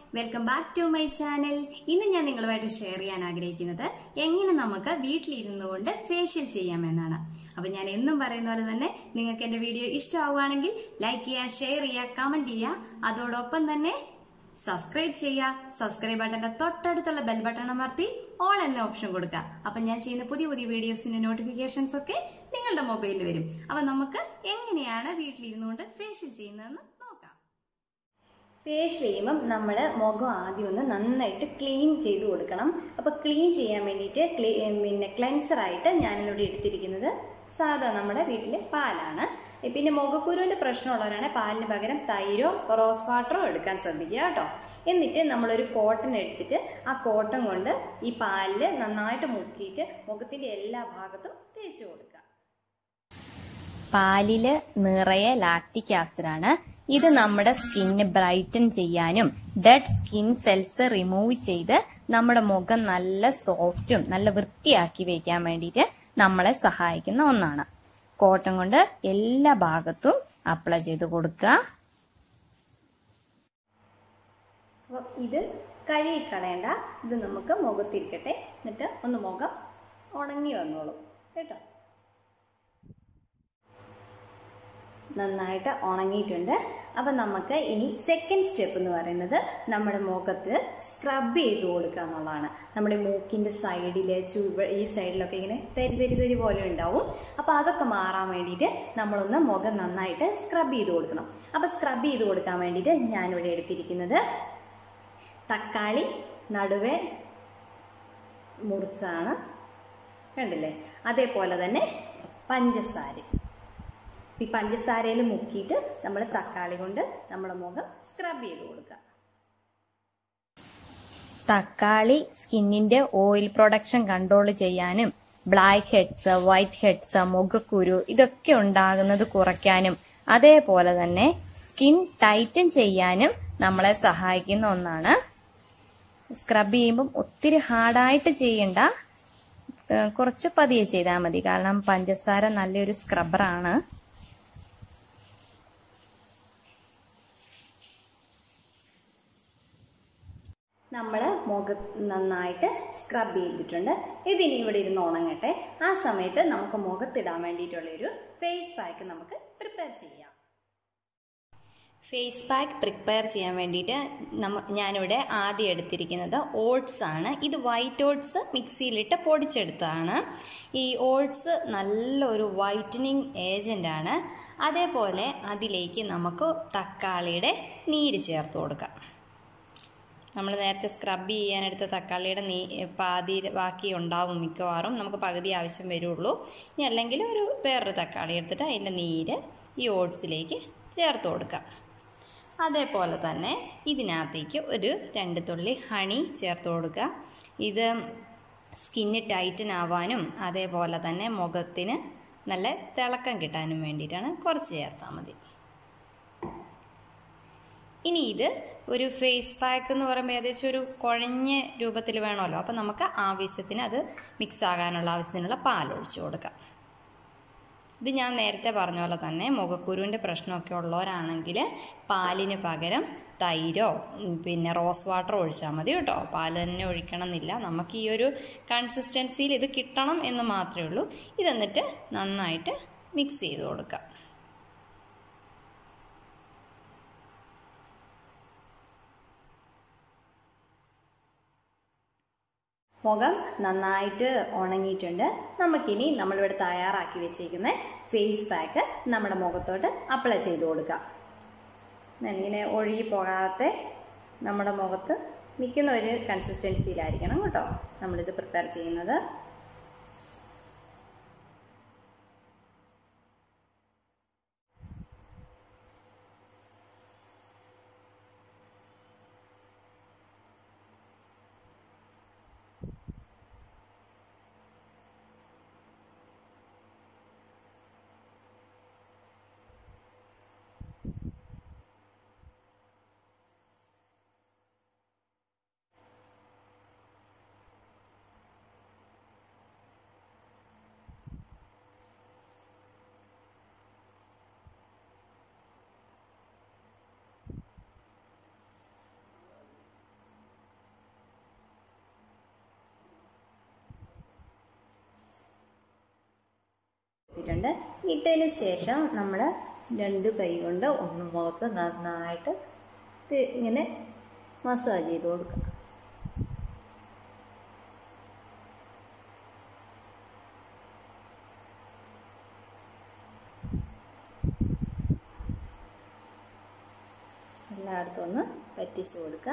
welcome back to my channel ഇന്ന് ഞാൻ നിങ്ങളുമായിട്ട് ഷെയർ ചെയ്യാൻ ആഗ്രഹിക്കുന്നത് എങ്ങനെ നമുക്ക് വീട്ടിലിരുന്നു കൊണ്ട് ഫേഷ്യൽ ചെയ്യാമെന്നാണ് അപ്പൊ ഞാൻ എന്നും പറയുന്ന പോലെ തന്നെ നിങ്ങൾക്ക് എന്റെ വീഡിയോ ഇഷ്ടമാവുകയാണെങ്കിൽ ലൈക്ക് ചെയ്യുക ഷെയർ ചെയ്യുക കമന്റ് ചെയ്യുക അതോടൊപ്പം തന്നെ സബ്സ്ക്രൈബ് ചെയ്യുക സബ്സ്ക്രൈബ് ബട്ടന്റെ തൊട്ടടുത്തുള്ള ബെൽ ബട്ടൺ അമർത്തി ഓൾ എന്ന ഓപ്ഷൻ കൊടുക്കുക അപ്പൊ ഞാൻ ചെയ്യുന്ന പുതിയ പുതിയ വീഡിയോസിന്റെ നോട്ടിഫിക്കേഷൻസ് ഒക്കെ നിങ്ങളുടെ മൊബൈലിൽ വരും അപ്പൊ നമുക്ക് എങ്ങനെയാണ് വീട്ടിലിരുന്നുകൊണ്ട് ഫേഷ്യൽ ചെയ്യുന്നതെന്ന് നോക്കാം ഫേഷ്യൽ ചെയ്യുമ്പം നമ്മൾ മുഖം ആദ്യം ഒന്ന് നന്നായിട്ട് ക്ലീൻ ചെയ്ത് കൊടുക്കണം അപ്പോൾ ക്ലീൻ ചെയ്യാൻ വേണ്ടിയിട്ട് ക്ലീ പിന്നെ ക്ലെൻസറായിട്ട് ഞാനിവിടെ എടുത്തിരിക്കുന്നത് സാധാ നമ്മുടെ വീട്ടിലെ പാലാണ് പിന്നെ മുഖക്കുരുവിൻ്റെ പ്രശ്നമുള്ളവരാണെങ്കിൽ പാലിന് പകരം തൈരോ റോസ് വാട്ടറോ എടുക്കാൻ ശ്രദ്ധിക്കുക കേട്ടോ എന്നിട്ട് നമ്മളൊരു കോട്ടൺ എടുത്തിട്ട് ആ കോട്ടൺ കൊണ്ട് ഈ പാലിൽ നന്നായിട്ട് മുക്കിയിട്ട് മുഖത്തിൻ്റെ എല്ലാ ഭാഗത്തും തേച്ച് കൊടുക്കുക പാലില് നിറയെ ലാക്റ്റിക് ആസിഡാണ് ഇത് നമ്മുടെ സ്കിന്ന് ബ്രൈറ്റൻ ചെയ്യാനും ഡെഡ് സ്കിൻ സെൽസ് റിമൂവ് ചെയ്ത് നമ്മുടെ മുഖം നല്ല സോഫ്റ്റും നല്ല വൃത്തിയാക്കി വെക്കാൻ വേണ്ടിയിട്ട് നമ്മളെ സഹായിക്കുന്ന ഒന്നാണ് കോട്ടൺ കൊണ്ട് എല്ലാ ഭാഗത്തും അപ്ലൈ ചെയ്ത് കൊടുക്കുക അപ്പോൾ ഇത് കഴുകിക്കളയണ്ട ഇത് നമുക്ക് മുഖത്തിരിക്കട്ടെ എന്നിട്ട് ഒന്ന് മുഖം ഉണങ്ങി വന്നോളും കേട്ടോ നന്നായിട്ട് ഉണങ്ങിയിട്ടുണ്ട് അപ്പം നമുക്ക് ഇനി സെക്കൻഡ് സ്റ്റെപ്പ് എന്ന് പറയുന്നത് നമ്മുടെ മുഖത്ത് സ്ക്രബ് ചെയ്ത് കൊടുക്കുക എന്നുള്ളതാണ് നമ്മുടെ മൂക്കിൻ്റെ സൈഡിൽ ചുവ ഈ സൈഡിലൊക്കെ ഇങ്ങനെ തരി തരി തരി പോലെ ഉണ്ടാവും അപ്പോൾ അതൊക്കെ മാറാൻ വേണ്ടിയിട്ട് നമ്മളൊന്ന് മുഖം നന്നായിട്ട് സ്ക്രബ് ചെയ്ത് കൊടുക്കണം അപ്പോൾ സ്ക്രബ് ചെയ്ത് കൊടുക്കാൻ വേണ്ടിയിട്ട് ഞാനിവിടെ എടുത്തിരിക്കുന്നത് തക്കാളി നടുവേ മുറിച്ചാണ് കണ്ടില്ലേ അതേപോലെ തന്നെ പഞ്ചസാര ഈ പഞ്ചസാരയിൽ മുക്കിയിട്ട് നമ്മൾ തക്കാളി കൊണ്ട് നമ്മുടെ മുഖം സ്ക്രബ് ചെയ്ത് കൊടുക്കുക തക്കാളി സ്കിന്നിന്റെ ഓയിൽ പ്രൊഡക്ഷൻ കൺട്രോൾ ചെയ്യാനും ബ്ലാക്ക് ഹെഡ്സ് വൈറ്റ് ഹെഡ്സ് മുഖക്കുരു ഇതൊക്കെ ഉണ്ടാകുന്നത് കുറയ്ക്കാനും അതേപോലെ തന്നെ സ്കിൻ ടൈറ്റൻ ചെയ്യാനും നമ്മളെ സഹായിക്കുന്ന ഒന്നാണ് സ്ക്രബ് ചെയ്യുമ്പം ഒത്തിരി ഹാർഡായിട്ട് ചെയ്യണ്ട ഏഹ് കുറച്ച് പതിയെ ചെയ്താൽ മതി കാരണം പഞ്ചസാര നല്ലൊരു സ്ക്രബറാണ് നമ്മൾ മുഖം നന്നായിട്ട് സ്ക്രബ് ചെയ്തിട്ടുണ്ട് ഇതിനി ഇവിടെ ഇരുന്ന് ഉണങ്ങട്ടെ ആ സമയത്ത് നമുക്ക് മുഖത്തിടാൻ വേണ്ടിയിട്ടുള്ള ഒരു ഫേസ് പാക്ക് നമുക്ക് പ്രിപ്പയർ ചെയ്യാം ഫേസ് പാക്ക് പ്രിപ്പയർ ചെയ്യാൻ വേണ്ടിയിട്ട് നമ്മ ഞാനിവിടെ ആദ്യം എടുത്തിരിക്കുന്നത് ഓട്സ് ആണ് ഇത് വൈറ്റ് ഓട്സ് മിക്സിയിലിട്ട് പൊടിച്ചെടുത്തതാണ് ഈ ഓട്സ് നല്ലൊരു വൈറ്റനിങ് ഏജൻ്റ് ആണ് അതേപോലെ അതിലേക്ക് നമുക്ക് തക്കാളിയുടെ നീര് ചേർത്ത് കൊടുക്കാം നമ്മൾ നേരത്തെ സ്ക്രബ് ചെയ്യാനെടുത്ത തക്കാളിയുടെ നീ പാതി ബാക്കി ഉണ്ടാവും മിക്കവാറും നമുക്ക് പകുതി ആവശ്യം വരുള്ളൂ ഇനി അല്ലെങ്കിൽ ഒരു വേറൊരു തക്കാളി എടുത്തിട്ട് അതിൻ്റെ നീര് ഈ ഓട്സിലേക്ക് ചേർത്ത് കൊടുക്കാം അതേപോലെ തന്നെ ഇതിനകത്തേക്ക് ഒരു രണ്ട് തുള്ളി ഹണി ചേർത്ത് കൊടുക്കുക ഇത് സ്കിന്ന് ടൈറ്റൻ ആവാനും അതേപോലെ തന്നെ മുഖത്തിന് നല്ല തിളക്കം കിട്ടാനും വേണ്ടിയിട്ടാണ് കുറച്ച് ചേർത്താൽ മതി ഇനി ഇത് ഒരു ഫേസ് പാക്ക് എന്ന് പറയുമ്പോൾ ഏകദേശം ഒരു കുഴഞ്ഞ രൂപത്തിൽ വേണമല്ലോ അപ്പം നമുക്ക് ആവശ്യത്തിന് അത് മിക്സ് ആകാനുള്ള ആവശ്യത്തിനുള്ള പാലൊഴിച്ച് കൊടുക്കാം ഇത് ഞാൻ നേരത്തെ പറഞ്ഞ പോലെ തന്നെ മുഖക്കുരുവിൻ്റെ പ്രശ്നമൊക്കെ ഉള്ളവരാണെങ്കിൽ പാലിന് പകരം തൈരോ ഉം, പിന്നെ റോസ് വാട്ടർ ഒഴിച്ചാൽ മതി കേട്ടോ പാല് തന്നെ ഒഴിക്കണം എന്നില്ല നമുക്ക് ഈ ഒരു കൺസിസ്റ്റൻസിയിൽ ഇത് കിട്ടണം എന്ന് മാത്രമേ ഉള്ളൂ ഇതെന്നിട്ട് നന്നായിട്ട് മിക്സ് ചെയ്ത് കൊടുക്കാം മുഖം നന്നായിട്ട് ഉണങ്ങിയിട്ടുണ്ട് നമുക്കിനി നമ്മളിവിടെ തയ്യാറാക്കി വെച്ചേക്കുന്ന ഫേസ് പാക്ക് നമ്മുടെ മുഖത്തോട്ട് അപ്ലൈ ചെയ്ത് കൊടുക്കാം ഇങ്ങനെ ഒഴുകി പോകാതെ നമ്മുടെ മുഖത്ത് നിൽക്കുന്ന ഒരു കൺസിസ്റ്റൻസിയിലായിരിക്കണം കേട്ടോ നമ്മളിത് പ്രിപ്പയർ ചെയ്യുന്നത് ഇട്ടിട്ടുണ്ട് ഇട്ടതിന് ശേഷം നമ്മൾ രണ്ട് കൈ കൊണ്ട് ഒന്ന് മുഖത്ത് നന്നായിട്ട് ഇത് ഇങ്ങനെ മസാജ് ചെയ്ത് കൊടുക്കുക എല്ലായിടത്തും ഒന്ന് പറ്റിച്ച് കൊടുക്കുക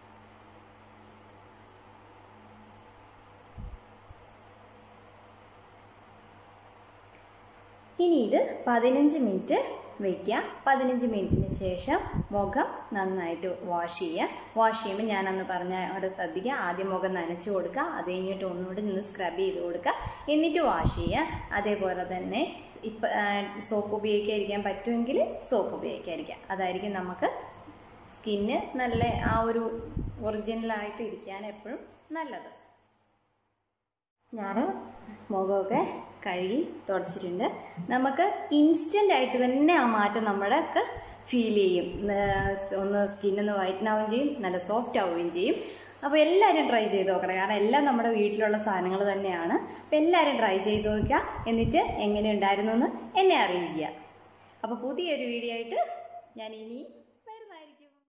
ഇനി ഇത് പതിനഞ്ച് മിനിറ്റ് വയ്ക്കുക പതിനഞ്ച് മിനിറ്റിന് ശേഷം മുഖം നന്നായിട്ട് വാഷ് ചെയ്യുക വാഷ് ചെയ്യുമ്പോൾ ഞാനന്ന് പറഞ്ഞ അവിടെ ശ്രദ്ധിക്കുക ആദ്യം മുഖം നനച്ച് കൊടുക്കുക അത് കഴിഞ്ഞിട്ട് ഒന്നുകൂടി നിന്ന് സ്ക്രബ് ചെയ്ത് കൊടുക്കുക എന്നിട്ട് വാഷ് ചെയ്യുക അതേപോലെ തന്നെ ഇപ്പം സോപ്പ് ഉപയോഗിക്കാതിരിക്കാൻ പറ്റുമെങ്കിൽ സോപ്പ് ഉപയോഗിക്കാതിരിക്കുക അതായിരിക്കും നമുക്ക് സ്കിന്ന് നല്ല ആ ഒരു ഒറിജിനലായിട്ട് ഇരിക്കാൻ എപ്പോഴും നല്ലത് ഞാൻ മുഖമൊക്കെ കഴുകി തുടച്ചിട്ടുണ്ട് നമുക്ക് ഇൻസ്റ്റൻ്റ് ആയിട്ട് തന്നെ ആ മാറ്റം നമ്മുടെ ഒക്കെ ഫീൽ ചെയ്യും ഏർ ഒന്ന് സ്കിന്നൊന്ന് വൈറ്റൻ ആവുകയും ചെയ്യും നല്ല സോഫ്റ്റ് ആവുകയും ചെയ്യും അപ്പോൾ എല്ലാവരും ട്രൈ ചെയ്ത് നോക്കണം കാരണം എല്ലാം നമ്മുടെ വീട്ടിലുള്ള സാധനങ്ങൾ തന്നെയാണ് അപ്പോൾ എല്ലാവരും ട്രൈ ചെയ്ത് നോക്കുക എന്നിട്ട് എങ്ങനെ ഉണ്ടായിരുന്നു എന്ന് എന്നെ അറിയിക്കുക അപ്പോൾ പുതിയൊരു വീഡിയോ ആയിട്ട് ഞാൻ ഇനി